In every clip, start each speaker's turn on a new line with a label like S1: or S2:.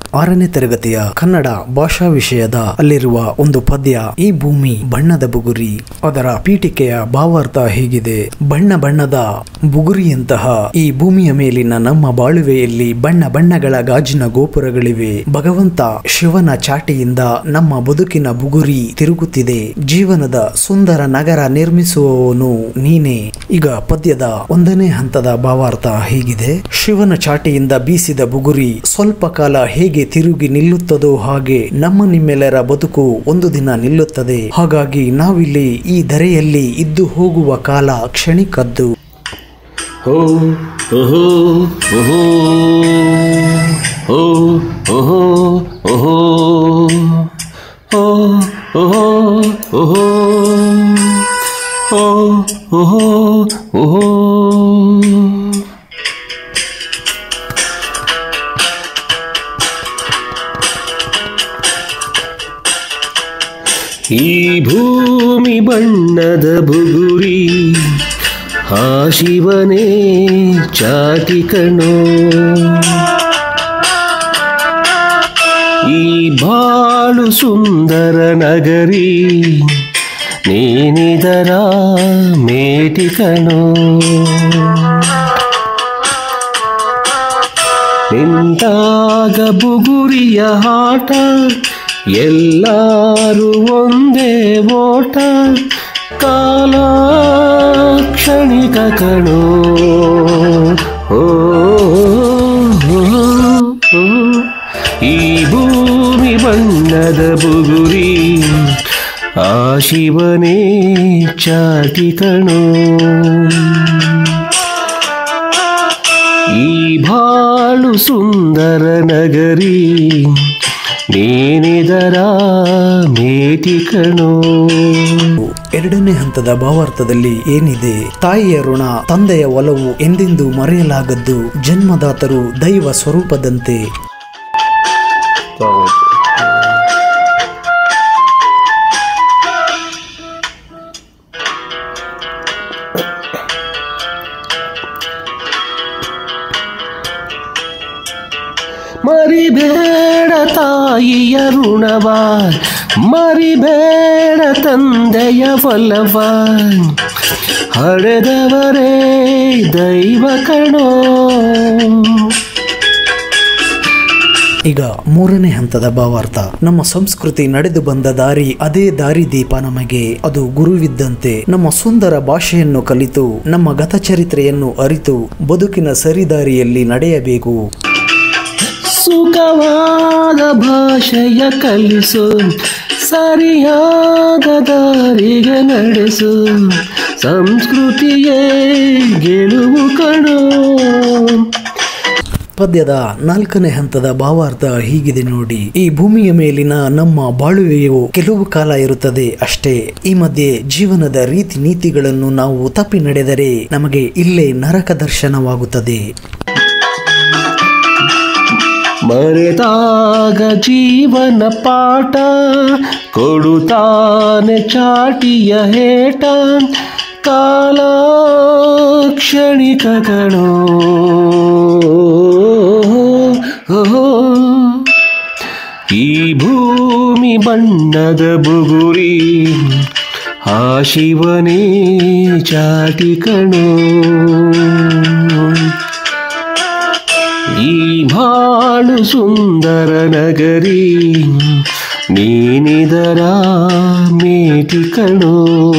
S1: ಆರನೇ ತರಗತಿಯ ಕನ್ನಡ ಭಾಷಾ ವಿಷಯದ ಅಲ್ಲಿರುವ ಒಂದು ಪದ್ಯ ಈ ಭೂಮಿ ಬಣ್ಣದ ಬುಗುರಿ ಅದರ ಪೀಠಿಕೆಯ ಭಾವಾರ್ಥ ಹೀಗಿದೆ ಬಣ್ಣ ಬಣ್ಣದ ಬುಗುರಿಯಂತಹ ಈ ಭೂಮಿಯ ಮೇಲಿನ ನಮ್ಮ ಬಾಳುವೆಯಲ್ಲಿ ಬಣ್ಣ ಬಣ್ಣಗಳ ಗಾಜಿನ ಗೋಪುರಗಳಿವೆ ಭಗವಂತ ಶಿವನ ಚಾಟಿಯಿಂದ ನಮ್ಮ ಬದುಕಿನ ಬುಗುರಿ ತಿರುಗುತ್ತಿದೆ ಜೀವನದ ಸುಂದರ ನಗರ ನಿರ್ಮಿಸುವವನು ನೀನೇ ಈಗ ಪದ್ಯದ ಒಂದನೇ ಹಂತದ ಭಾವಾರ್ಥ ಹೀಗಿದೆ ಶಿವನ ಚಾಟಿಯಿಂದ ಬೀಸಿದ ಬುಗುರಿ ಸ್ವಲ್ಪ ಕಾಲ ಹೇಗೆ ತಿರುಗಿ ನಿಲ್ಲುತ್ತದೋ ಹಾಗೆ ನಮ್ಮ ನಿಮ್ಮೆಲ್ಲರ ಬದುಕು ಒಂದು ದಿನ ನಿಲ್ಲುತ್ತದೆ ಹಾಗಾಗಿ ನಾವಿಲ್ಲಿ ಈ ಧರೆಯಲ್ಲಿ ಇದ್ದು ಹೋಗುವ ಕಾಲ ಕ್ಷಣಿಕದ್ದು
S2: ಹೋ ಓಹೋ ಓಹೋ ಹೋ ಓಹೋ ಓಹೋ ಹೋ ಓಹೋ ಓಹೋ ಹೋ ಓಹೋ ಓಹೋ ಈ ಭೂಮಿ ಬಣ್ಣದ ಬುಗುರಿ ಆ ಶಿವನೇ ಚಾಟಿ ಕಣೋ ಈ ಬಾಳು ಸುಂದರ ನಗರಿ ನೀನಿದರ ಮೇಟಿ ಕಣೋ ನಿಂತಾಗ ಬುಗುರಿಯ ಆಟ ಎಲ್ಲರೂ ಒಂದೇ ಓಟ ಕಾಲ ಕ್ಷಣಿಕ ಕಣೋ ಓ, ಓ, ಓ. ಈ ಭೂಮಿ ಬಣ್ಣದ ಬುಗುರಿ ಆ ಶಿವನೇ ಚಾಟಿ ಕಣೋ ಈ ಬಾಳು ಸುಂದರ ನಗರಿ ನೀನಿದರ ಮೇಟಿ ಕಣೋ
S1: ಎರಡನೇ ಹಂತದ ಭಾವಾರ್ಥದಲ್ಲಿ ಏನಿದೆ ತಾಯಿಯ ಋಣ ತಂದೆಯ ಒಲವು ಎಂದೆಂದೂ ಮರೆಯಲಾಗದ್ದು ಜನ್ಮದಾತರು ದೈವ ಸ್ವರೂಪದಂತೆ
S2: ಮರಿಬೇಡ ತಾಯಿಯ ಋಣವ ಮರಿಬೇಡ ತಂದೆಯ ಫಲವ ಹಡೆದವರೇ ದೈವ ಕಣೋ
S1: ಈಗ ಮೂರನೇ ಹಂತದ ಭಾವಾರ್ಥ ನಮ್ಮ ಸಂಸ್ಕೃತಿ ನಡೆದು ಬಂದ ದಾರಿ ಅದೇ ದಾರಿ ದೀಪ ನಮಗೆ ಅದು ಗುರುವಿದ್ದಂತೆ ನಮ್ಮ ಸುಂದರ ಭಾಷೆಯನ್ನು ಕಲಿತು ನಮ್ಮ ಗತಚರಿತ್ರೆಯನ್ನು ಅರಿತು ಬದುಕಿನ ಸರಿದಾರಿಯಲ್ಲಿ ನಡೆಯಬೇಕು
S2: ಸುಖವಾದ ಭಾಷೆಯ ಕಲಿಸು ಸರಿಯಾದ ದಾರಿಗೆ ನಡೆಸು ಸಂಸ್ಕೃತಿಯೇ ಗೆಲುವು ಕಣೋ
S1: ಪದ್ಯದ ನಾಲ್ಕನೇ ಹಂತದ ಭಾವಾರ್ಥ ಹೀಗಿದೆ ನೋಡಿ ಈ ಭೂಮಿಯ ಮೇಲಿನ ನಮ್ಮ ಬಾಳುವೆಯು ಕೆಲವು ಕಾಲ ಇರುತ್ತದೆ ಅಷ್ಟೇ ಈ ಮಧ್ಯೆ ಜೀವನದ ರೀತಿ ನೀತಿಗಳನ್ನು ನಾವು ತಪ್ಪಿ ನಡೆದರೆ ನಮಗೆ ಇಲ್ಲೇ ನರಕ ದರ್ಶನವಾಗುತ್ತದೆ
S2: ಮರೆತಾಗ ಜೀವನ ಪಾಠ ಕೊಡುತ್ತಾನೆ ಚಾಟಿಯ ಹೇಟ ಕಾಲ ಕ್ಷಣಿಕ ಕಣೋ ಈ ಭೂಮಿ ಬಣ್ಣದ ಬುಗುರಿ ಆ ಶಿವನೇ ಚಾಟಿ ಕಣೋ ಈ ಬಾಳು ಸುಂದರ ನಗರಿ ನೀನಿದರ ಮೇಟಿ ಕಣೋ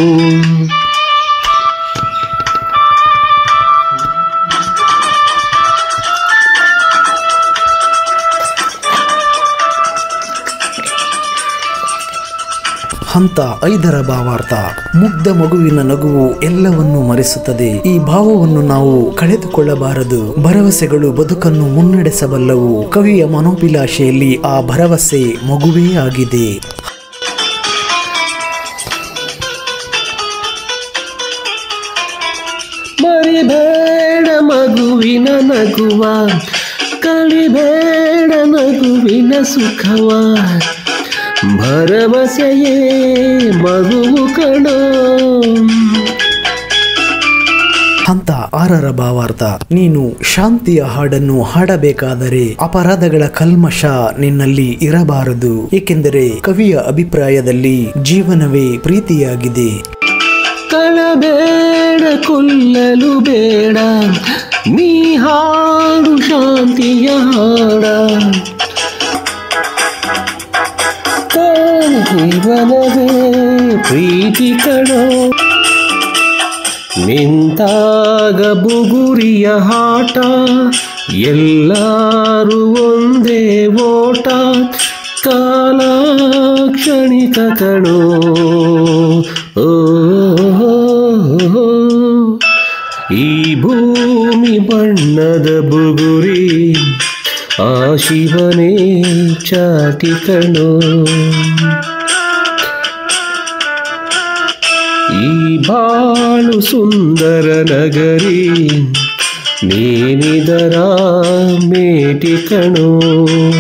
S1: ಹಂತ ಐದರ ಭಾವಾರ್ಥ ಮುಗ್ಧ ಮಗುವಿನ ನಗುವು ಎಲ್ಲವನ್ನೂ ಮರೆಸುತ್ತದೆ ಈ ಭಾವವನ್ನು ನಾವು ಕಳೆದುಕೊಳ್ಳಬಾರದು ಭರವಸೆಗಳು ಬದುಕನ್ನು ಮುನ್ನಡೆಸಬಲ್ಲವು ಕವಿಯ ಮನೋಭಿಲಾಷೆಯಲ್ಲಿ ಆ ಭರವಸೆ ಮಗುವೇ ಆಗಿದೆ
S2: ಮರಿಬೇಡ ಮಗುವಿನ ನಗುವ ಕಳಿಬೇಡ ನಗುವಿನ ಸುಖವ ಭರವಸೆಯೇ ಮಗುವು ಕಣೋ
S1: ಹಂತ ಆರರ ಭಾವಾರ್ಥ ನೀನು ಶಾಂತಿಯ ಹಾಡನ್ನು ಹಾಡಬೇಕಾದರೆ ಅಪರಾಧಗಳ ಕಲ್ಮಶ ನಿನ್ನಲ್ಲಿ ಇರಬಾರದು ಏಕೆಂದರೆ ಕವಿಯ ಅಭಿಪ್ರಾಯದಲ್ಲಿ ಜೀವನವೇ ಪ್ರೀತಿಯಾಗಿದೆ
S2: ಕಳಬೇಡ ಕೊಲ್ಲಲು ಬೇಡ ನೀ ಹಾಡು ಶಾಂತಿಯ ಹಾಡ ಜೀವನವೇ ಪ್ರೀತಿ ಕಣೋ ನಿಂತಾಗ ಬುಗುರಿಯ ಹಾಟ ಎಲ್ಲರೂ ಒಂದೇ ಓಟ ಕಾಲ ಕ್ಷಣಿಕ ಕಣೋ ಓ ಈ ಭೂಮಿ ಬಣ್ಣದ ಬುಗುರಿ ಆ ಶಿವನೇ ಚಾಟಿ ಕಣೋ ಈ ಬಾಳು ಸುಂದರ ನಗರಿ ನೀನಿದರ ಮೇಟಿ ಕಣೋ